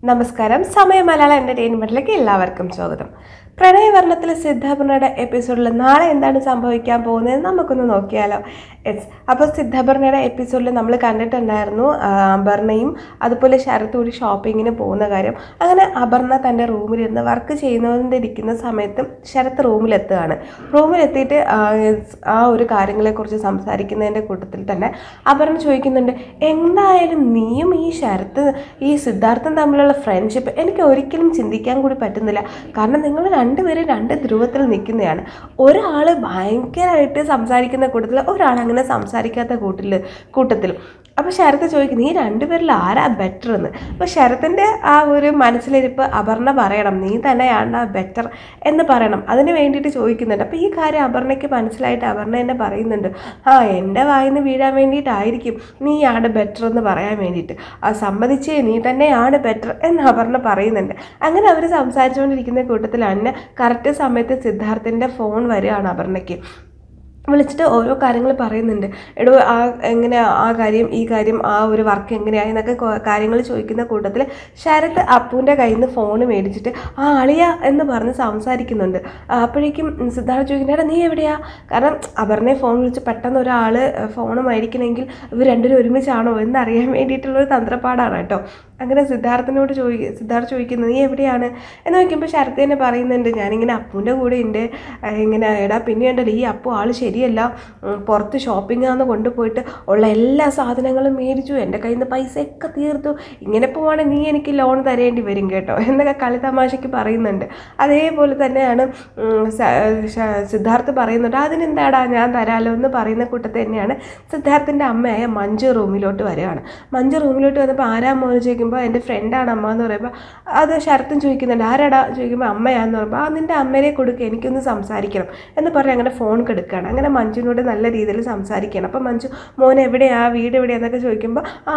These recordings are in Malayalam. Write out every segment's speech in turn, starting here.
നമസ്കാരം സമയ മലയാള എൻ്റർടൈൻമെൻറ്റിലേക്ക് എല്ലാവർക്കും സ്വാഗതം പ്രണയവർണ്ണത്തിലെ സിദ്ധാപർണയുടെ എപ്പിസോഡിൽ നാളെ എന്താണ് സംഭവിക്കാൻ പോകുന്നത് നമുക്കൊന്ന് നോക്കിയാലോ യെസ് അപ്പോൾ സിദ്ധാപർണയുടെ എപ്പിസോഡിൽ നമ്മൾ കണ്ടിട്ടുണ്ടായിരുന്നു ആ, അപർണയും അതുപോലെ ശരത്തും കൂടി ഷോപ്പിങ്ങിന് പോകുന്ന കാര്യം അങ്ങനെ അപർണ തൻ്റെ റൂമിലിരുന്ന് വർക്ക് ചെയ്യുന്നതിരിക്കുന്ന സമയത്ത് ശരത്ത് റൂമിലെത്തുകയാണ് റൂമിലെത്തിയിട്ട് ആ, ആ ഒരു കാര്യങ്ങളെക്കുറിച്ച് സംസാരിക്കുന്നതിൻ്റെ കൂട്ടത്തിൽ തന്നെ അപർണ ചോദിക്കുന്നുണ്ട് എന്തായാലും നീയും ഈ ശരത്ത് ഈ സിദ്ധാർത്ഥം തമ്മിലുള്ള ഫ്രണ്ട്ഷിപ്പ് എനിക്ക് ഒരിക്കലും ചിന്തിക്കാൻ കൂടി പറ്റുന്നില്ല കാരണം നിങ്ങൾ രണ്ടുപേരും രണ്ട് ധ്രുവത്തിൽ നിൽക്കുന്നതാണ് ഒരാൾ ഭയങ്കരമായിട്ട് സംസാരിക്കുന്ന കൂട്ടത്തിൽ ഒരാൾ അങ്ങനെ സംസാരിക്കാത്ത കൂട്ടിൽ കൂട്ടത്തിലും അപ്പോൾ ശരത്ത് ചോദിക്കുന്നു ഈ രണ്ടുപേരിൽ ആരാ ബെറ്റർ എന്ന് അപ്പോൾ ശരത്തിൻ്റെ ആ ഒരു മനസ്സിലിരിപ്പ് അപർണ പറയണം നീ തന്നെയാണ് ബെറ്റർ എന്ന് പറയണം അതിന് വേണ്ടിയിട്ട് ചോദിക്കുന്നുണ്ട് അപ്പോൾ ഈ കാര്യം അപർണയ്ക്ക് മനസ്സിലായിട്ട് അപർണ എന്നെ പറയുന്നുണ്ട് ആ എൻ്റെ വായിന്ന് വീഴാൻ വേണ്ടിയിട്ടായിരിക്കും നീയാണ് ബെറ്റർ എന്ന് പറയാൻ വേണ്ടിയിട്ട് ആ സമ്മതിച്ചേ നീ തന്നെയാണ് ബെറ്റർ എന്ന് അപർണ പറയുന്നുണ്ട് അങ്ങനെ അവർ സംസാരിച്ചുകൊണ്ടിരിക്കുന്ന കൂട്ടത്തിലാണ് കറക്റ്റ് സമയത്ത് സിദ്ധാർത്ഥിൻ്റെ ഫോൺ വരികയാണ് അപർണയ്ക്ക് വിളിച്ചിട്ട് ഓരോ കാര്യങ്ങൾ പറയുന്നുണ്ട് എടോ ആ എങ്ങനെ ആ കാര്യം ഈ കാര്യം ആ ഒരു വർക്ക് എങ്ങനെയായി എന്നൊക്കെ കാര്യങ്ങൾ ചോദിക്കുന്ന കൂട്ടത്തിൽ ശരത് അപ്പുവിൻ്റെ കയ്യിൽ നിന്ന് ഫോൺ മേടിച്ചിട്ട് ആ അളിയ എന്ന് പറഞ്ഞ് സംസാരിക്കുന്നുണ്ട് ആ, അപ്പോഴേക്കും സിദ്ധാർത്ഥ ചോദിക്കുന്നത് എടാ നീ എവിടെയാ കാരണം അപർണയെ ഫോൺ വിളിച്ച് പെട്ടെന്ന് ഒരാൾ ഫോൺ മേടിക്കണമെങ്കിൽ ഇവർ രണ്ടുപേരും ഒരുമിച്ചാണോ എന്നറിയാൻ വേണ്ടിയിട്ടുള്ളൊരു തന്ത്രപ്പാടാണ് കേട്ടോ അങ്ങനെ സിദ്ധാർത്ഥനോട് ചോദി സിദ്ധാർത്ഥ ചോദിക്കുന്നത് നീ എവിടെയാണ് എന്ന് നോക്കുമ്പോൾ ശരത്ത് തന്നെ പറയുന്നുണ്ട് ഞാനിങ്ങനെ അപ്പുവിൻ്റെ കൂടെ ഉണ്ട് ആ, ഇങ്ങനെ എടാ പിന്നെ ഉണ്ടല്ലോ ഈ അപ്പു ആൾ ശരിയല്ല ഉം, പുറത്ത് ഷോപ്പിംഗാന്ന് കൊണ്ടുപോയിട്ട് ഉള്ള എല്ലാ സാധനങ്ങളും മേടിച്ചു എൻ്റെ കയ്യിൽ നിന്ന് പൈസയൊക്കെ തീർത്തു ഇങ്ങനെ പോവാണെങ്കിൽ നീ എനിക്ക് ലോൺ തരേണ്ടി വരും കേട്ടോ എന്നൊക്കെ കളി തമാശയ്ക്ക് പറയുന്നുണ്ട് അതേപോലെ തന്നെയാണ് ഉം, സ- ശ- സിദ്ധാർത്ഥ് പറയുന്നുണ്ട് അതിനെന്താടാ ഞാൻ തരാലോ എന്ന് പറയുന്ന കൂട്ടത്തിൽ തന്നെയാണ് സിദ്ധാർത്ഥിൻ്റെ അമ്മയായ മഞ്ജു റൂമിലോട്ട് വരികയാണ് മഞ്ജു റൂമിലോട്ട് വന്നപ്പോൾ ആരാ മോനെ ചോദിക്കുമ്പോൾ എൻ്റെ ഫ്രണ്ടാണ് അമ്മ എന്ന് പറയുമ്പോൾ അത് ശരത്തും ചോദിക്കുന്നുണ്ട് ആരാടാ ചോദിക്കുമ്പോൾ അമ്മയാന്ന് പറയുമ്പോൾ ആ നിൻ്റെ അമ്മയെ കൊടുക്കുക എനിക്കൊന്ന് സംസാരിക്കണം എന്ന് പറഞ്ഞ് അങ്ങനെ ഫോൺ കെടുക്കുകയാണ് അങ്ങനെ മഞ്ജുവിനോട് നല്ല രീതിയിൽ സംസാരിക്കുകയാണ് അപ്പം മഞ്ജു മോൻ എവിടെയാ വീട് എവിടെയാന്നൊക്കെ ചോദിക്കുമ്പോൾ ആ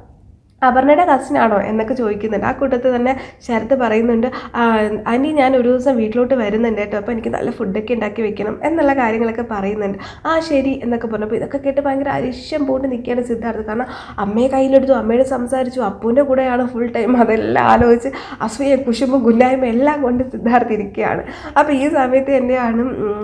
അപർണയുടെ കസിനാണോ എന്നൊക്കെ ചോദിക്കുന്നുണ്ട് ആ കൂട്ടത്തിൽ തന്നെ ശരത്ത് പറയുന്നുണ്ട് "ആ, ആൻറ്റി ഞാൻ ഒരു ദിവസം വീട്ടിലോട്ട് വരുന്നുണ്ട് കേട്ടോ അപ്പോൾ എനിക്ക് നല്ല ഫുഡൊക്കെ ഉണ്ടാക്കി വെക്കണം എന്നുള്ള കാര്യങ്ങളൊക്കെ പറയുന്നുണ്ട് ആ ശരി എന്നൊക്കെ പറഞ്ഞപ്പോൾ ഇതൊക്കെ കേട്ട് ഭയങ്കര അരിശം പോയിട്ട് നിൽക്കുകയാണ് സിദ്ധാർത്ഥ് കാരണം അമ്മയെ കയ്യിലെടുത്തു അമ്മയോട് സംസാരിച്ചു അപ്പൂൻ്റെ കൂടെയാണ് ഫുൾ ടൈം അതെല്ലാം ആലോചിച്ച് അസൂയ കുശുമ്പും ഗുല്ലായ്മ എല്ലാം കൊണ്ട് സിദ്ധാർത്ഥ് ഇരിക്കുകയാണ് അപ്പോൾ ഈ സമയത്ത് തന്നെയാണ്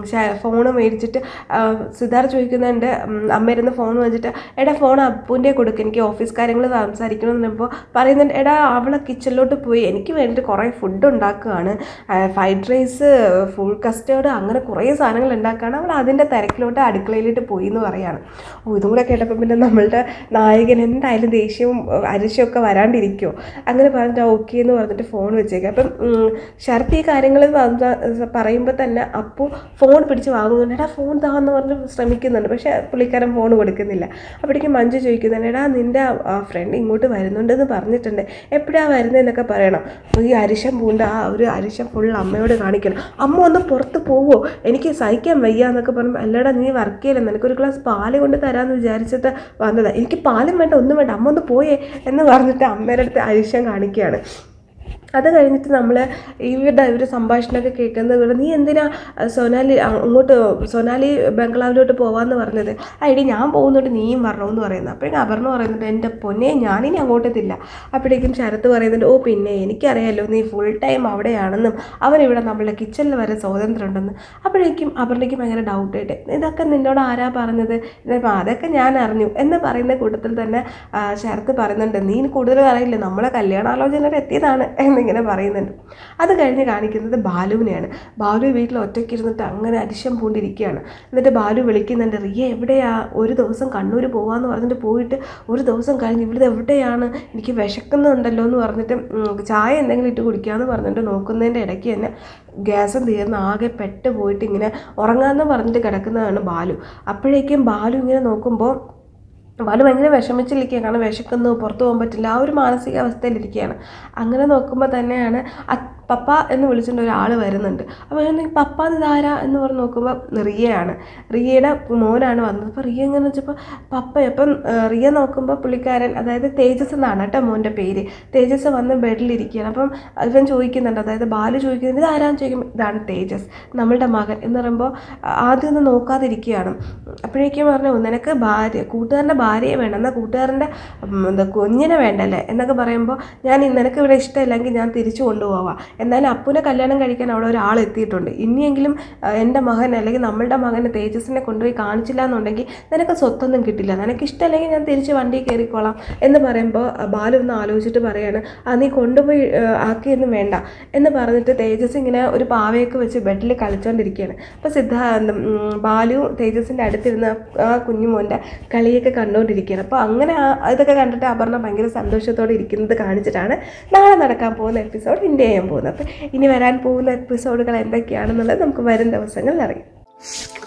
ഫോൺ മേടിച്ചിട്ട് ആ, സിദ്ധാർത്ഥ് ചോദിക്കുന്നുണ്ട് ഉം, അമ്മയിരുന്ന് ഫോൺ വെച്ചിട്ട് എടാ ഫോൺ അപ്പൂൻ്റെ കൊടുക്ക് എനിക്ക് ഓഫീസ് കാര്യങ്ങൾ സംസാരിക്കണം എന്ന് പറയുമ്പോൾ പറയുന്നുണ്ട് എടാ അവളെ കിച്ചണിലോട്ട് പോയി എനിക്ക് വേണ്ടിയിട്ട് കുറേ ഫുഡ് ഉണ്ടാക്കുകയാണ് ഫ്രൈഡ് റൈസ് ഫുൾ കസ്റ്റേർഡ് അങ്ങനെ കുറേ സാധനങ്ങൾ ഉണ്ടാക്കുകയാണ് അവൾ അതിൻ്റെ തിരക്കിലോട്ട് അടുക്കളയിലോട്ട് പോയി എന്ന് പറയാണ് ഓ ഇതും കൂടെ കേട്ടപ്പോൾ പിന്നെ നമ്മളുടെ നായകൻ എന്തായാലും ദേഷ്യവും ഏഹ്, അരിശമൊക്കെ വരാണ്ടിരിക്കുമോ അങ്ങനെ പറഞ്ഞിട്ട് ഓക്കെ എന്ന് പറഞ്ഞിട്ട് ഫോൺ വെച്ചേക്കാം അപ്പം ഉം, ശരത്ത് ഈ കാര്യങ്ങൾ പറയുമ്പോൾ തന്നെ അപ്പോൾ ഫോൺ പിടിച്ച് വാങ്ങുന്നുണ്ട് എടാ ഫോൺ താന്ന് പറഞ്ഞ് ശ്രമിക്കുന്നുണ്ട് പക്ഷേ പുള്ളിക്കാരൻ ഫോൺ കൊടുക്കുന്നില്ല അപ്പോഴേക്കും മഞ്ജു ചോദിക്കുന്നുണ്ട് എടാ നിൻ്റെ ഫ്രണ്ട് ഇങ്ങോട്ട് വരുന്നുണ്ടെന്ന് പറഞ്ഞിട്ടുണ്ട് എപ്പോഴാണ് വരുന്നതെന്നൊക്കെ പറയണം ഈ അരിശം പൂണ്ട ആ ഒരു അരിശം ഫുൾ അമ്മയോട് കാണിക്കണം അമ്മ ഒന്ന് പുറത്ത് പോവോ എനിക്ക് സഹിക്കാൻ വയ്യ എന്നൊക്കെ പറയുമ്പോൾ അല്ലടാ നീ വർക്ക് ചെയ്യില്ല നിനക്കൊരു ഗ്ലാസ് പാല് കൊണ്ട് തരാമെന്ന് വിചാരിച്ചിട്ട് വന്നതാണ് എനിക്ക് പാലും വേണ്ട ഒന്നും വേണ്ട അമ്മ ഒന്ന് പോയേ എന്ന് പറഞ്ഞിട്ട് അമ്മയുടെ അടുത്ത് അരിശം കാണിക്കുകയാണ് അത് കഴിഞ്ഞിട്ട് നമ്മൾ ഇവരുടെ ഒരു സംഭാഷണമൊക്കെ കേൾക്കുന്നത് ഇവിടെ നീ എന്തിനാ അഹ് സൊനാലി അ- അങ്ങോട്ട് സൊനാലി ബംഗ്ലാവിലോട്ട് പോവാന്ന് പറഞ്ഞത് ഐഡി ഞാൻ പോകുന്നുണ്ട് നീയും വരണമെന്ന് പറയുന്നത് അപ്പോഴേക്കും അപർണ പറയുന്നുണ്ട് എൻ്റെ പൊന്നെ ഞാനിനി അങ്ങോട്ടെത്തില്ല അപ്പോഴേക്കും ശരത്ത് പറയുന്നുണ്ട് ഓ പിന്നെ എനിക്കറിയാലോ നീ ഫുൾ ടൈം അവിടെയാണെന്നും അവൻ ഇവിടെ നമ്മളുടെ കിച്ചണിൽ വരെ സ്വാതന്ത്ര്യം ഉണ്ടെന്ന് അപ്പോഴേക്കും അപർണയ്ക്ക് ഭയങ്കര ഡൗട്ട് ആയിട്ട് ഇതൊക്കെ നിന്നോട് ആരാ പറഞ്ഞത് ഇതിപ്പോൾ അതൊക്കെ ഞാൻ അറിഞ്ഞു എന്ന് പറയുന്ന കൂട്ടത്തിൽ തന്നെ ആ, ശരത്ത് പറയുന്നുണ്ട് നീ കൂടുതൽ അറിയില്ല നമ്മളെ കല്യാണാലോചന വരെ എത്തിയതാണ് എന്നിങ്ങനെ പറയുന്നുണ്ട് അത് കഴിഞ്ഞ് കാണിക്കുന്നത് ബാലുവിനെയാണ് ബാലു വീട്ടിൽ ഒറ്റയ്ക്ക് ഇരുന്നിട്ട് അങ്ങനെ അരിശം പൂണ്ടിരിക്കുകയാണ് എന്നിട്ട് ബാലു വിളിക്കുന്നുണ്ട് റിയ എവിടെയാ ഒരു ദിവസം കണ്ണൂർ പോവാന്ന് പറഞ്ഞിട്ട് പോയിട്ട് ഒരു ദിവസം കഴിഞ്ഞ് ഇവിടെ എവിടെയാണ് എനിക്ക് വിശക്കുന്നുണ്ടല്ലോ എന്ന് പറഞ്ഞിട്ട് ഉം, ചായ എന്തെങ്കിലും ഇട്ട് കുടിക്കാമെന്ന് പറഞ്ഞിട്ട് നോക്കുന്നതിൻ്റെ ഇടയ്ക്ക് തന്നെ ഗ്യാസും തീർന്ന് ആകെ പെട്ട് പോയിട്ട് ഇങ്ങനെ ഉറങ്ങാമെന്ന് പറഞ്ഞിട്ട് കിടക്കുന്നതാണ് ബാലു അപ്പോഴേക്കും ബാലു ഇങ്ങനെ നോക്കുമ്പോൾ ബാലു ഭയങ്കര വിഷമിച്ചിരിക്കുക കാരണം വിശക്കുന്നു പുറത്തു പോകാൻ പറ്റില്ല ആ ഒരു മാനസികാവസ്ഥയിലിരിക്കുകയാണ് അങ്ങനെ നോക്കുമ്പോൾ തന്നെയാണ് അത് പപ്പ എന്ന് വിളിച്ചുകൊണ്ട് ഒരാൾ വരുന്നുണ്ട് അപ്പോൾ ഞാൻ ഈ പപ്പ ഇതാരാ എന്ന് പറഞ്ഞ് നോക്കുമ്പോൾ റിയയാണ് റിയയുടെ മോനാണ് വന്നത് അപ്പോൾ റിയ എങ്ങനെ വെച്ചപ്പോൾ പപ്പ അപ്പം ആ, റിയ നോക്കുമ്പോൾ പുള്ളിക്കാരൻ അതായത് തേജസ് എന്നാണ് കേട്ടോ മോൻ്റെ പേര് തേജസ് വന്ന് ബെഡിലിരിക്കുകയാണ് അപ്പം ഇവൻ ചോദിക്കുന്നുണ്ട് അതായത് ബാലു ചോദിക്കുന്നുണ്ട് ഇത് ആരാന്ന് ചോദിക്കുമ്പോൾ ഇതാണ് തേജസ് നമ്മളുടെ മകൻ എന്ന് പറയുമ്പോൾ ആദ്യം ഒന്ന് നോക്കാതിരിക്കുകയാണ് അപ്പോഴേക്കും പറഞ്ഞു നിനക്ക് ഭാര്യ കൂട്ടുകാരൻ്റെ ഭാര്യയെ വേണം എന്നാൽ കൂട്ടുകാരൻ്റെ ഉം, എന്താ കുഞ്ഞിനെ വേണ്ടല്ലേ എന്നൊക്കെ പറയുമ്പോൾ ഞാൻ ഇ- നിനക്ക് ഇവിടെ ഇഷ്ടമില്ലെങ്കിൽ ഞാൻ തിരിച്ചു കൊണ്ടുപോവാം എന്നാലും അപ്പുനെ കല്യാണം കഴിക്കാൻ അവിടെ ഒരാൾ എത്തിയിട്ടുണ്ട് ഇനിയെങ്കിലും ആ, എൻ്റെ മകൻ അല്ലെങ്കിൽ നമ്മളുടെ മകനെ തേജസിനെ കൊണ്ടുപോയി കാണിച്ചില്ല എന്നുണ്ടെങ്കിൽ നിനക്ക് സ്വത്തൊന്നും കിട്ടില്ല നിനക്ക് ഇഷ്ടമല്ലെങ്കിൽ ഞാൻ തിരിച്ച് വണ്ടി കയറിക്കോളാം എന്ന് പറയുമ്പോൾ ആ, ബാലു ഒന്ന് ആലോചിച്ചിട്ട് പറയാണ് ആ നീ കൊണ്ടുപോയി ആ, ആക്കിയൊന്നും വേണ്ട എന്ന് പറഞ്ഞിട്ട് തേജസ് ഇങ്ങനെ ഒരു പാവയൊക്കെ വെച്ച് ബെഡിൽ കളിച്ചുകൊണ്ടിരിക്കുകയാണ് അപ്പോൾ സിദ്ധാന്ത് ഉം, ബാലു തേജസിൻ്റെ അടുത്തിരുന്ന് ആ കുഞ്ഞുമോൻ്റെ കളിയൊക്കെ കണ്ടുകൊണ്ടിരിക്കുകയാണ് അപ്പോൾ അങ്ങനെ ആ- ഇതൊക്കെ കണ്ടിട്ട് അപർണ ഭയങ്കര സന്തോഷത്തോടെ ഇരിക്കുന്നത് കാണിച്ചിട്ടാണ് നാളെ നടക്കാൻ പോകുന്ന എപ്പിസോഡ് ഇൻഡ്യ ചെയ്യാൻ പോകുന്നത് അപ്പോൾ ഇനി വരാൻ പോകുന്ന എപ്പിസോഡുകൾ എന്തൊക്കെയാണെന്നുള്ളത് നമുക്ക് വരും ദിവസങ്ങളിൽ അറിയാം